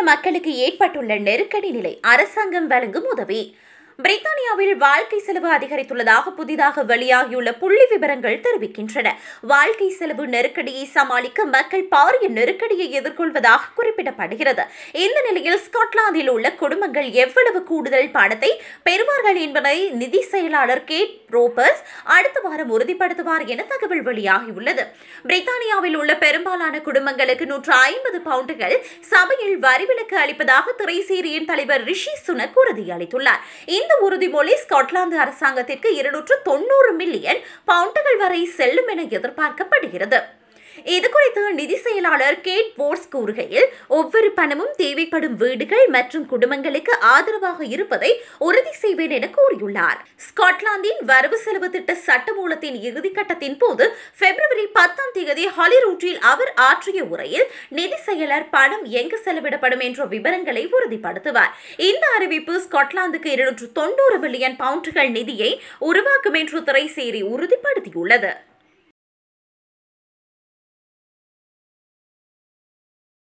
மக்களுக்கு ஏற்பட்டுள்ள நெருக்கடி நிலை அரசாங்கம் வழங்கும் உதவி பிரித்தானியாவில் வாழ்க்கை செலவு அதிகரித்துள்ளதாக புதிதாக வெளியாகியுள்ள புள்ளி விவரங்கள் தெரிவிக்கின்றன வாழ்க்கை செலவு நெருக்கடியை சமாளிக்க மக்கள் பாரிய நெருக்கடியை எதிர்கொள்வதாக குறிப்பிடப்படுகிறது இந்த நிலையில் ஸ்காட்லாந்தில் உள்ள குடும்பங்கள் எவ்வளவு கூடுதல் பணத்தை பெறுவார்கள் என்பதை நிதி செயலாளர் கேட் ரோபர்ஸ் அடுத்த வாரம் உறுதிப்படுத்துவார் என தகவல் வெளியாகியுள்ளது பிரித்தானியாவில் உள்ள பெரும்பாலான குடும்பங்களுக்கு நூற்று ஐம்பது பவுண்டுகள் சபையில் வரிவிலக்கு அளிப்பதாக திரைசீரியின் தலைவர் ரிஷி சுனக் உறுதியளித்துள்ளார் இந்த உறுதிமொழி ஸ்காட்லாந்து அரசாங்கத்திற்கு இருநூற்று தொண்ணூறு மில்லியன் பவுண்டுகள் வரை செல்லும் என எதிர்பார்க்கப்படுகிறது இதுகுறித்து நிதி செயலாளர் கேட் போர்ஸ் கூறுகையில் ஒவ்வொரு பணமும் தேவைப்படும் வீடுகள் மற்றும் குடும்பங்களுக்கு ஆதரவாக இருப்பதை உறுதி செய்வேன் என கூறியுள்ளார் ஸ்காட்லாந்தின் வரவு செலவு திட்ட சட்டமூலத்தின் இறுதிக்கட்டத்தின் போது பிப்ரவரி பத்தாம் தேதி ஹாலிரூட்டில் அவர் ஆற்றிய உரையில் நிதி செயலர் பணம் எங்கு செலவிடப்படும் என்ற விவரங்களை உறுதிப்படுத்துவார் இந்த அறிவிப்பு ஸ்காட்லாந்துக்கு இருநூற்று தொண்ணூறு பில்லியன் பவுண்டுகள் நிதியை உருவாக்கும் என்று திரைசேரி உறுதிப்படுத்தியுள்ளது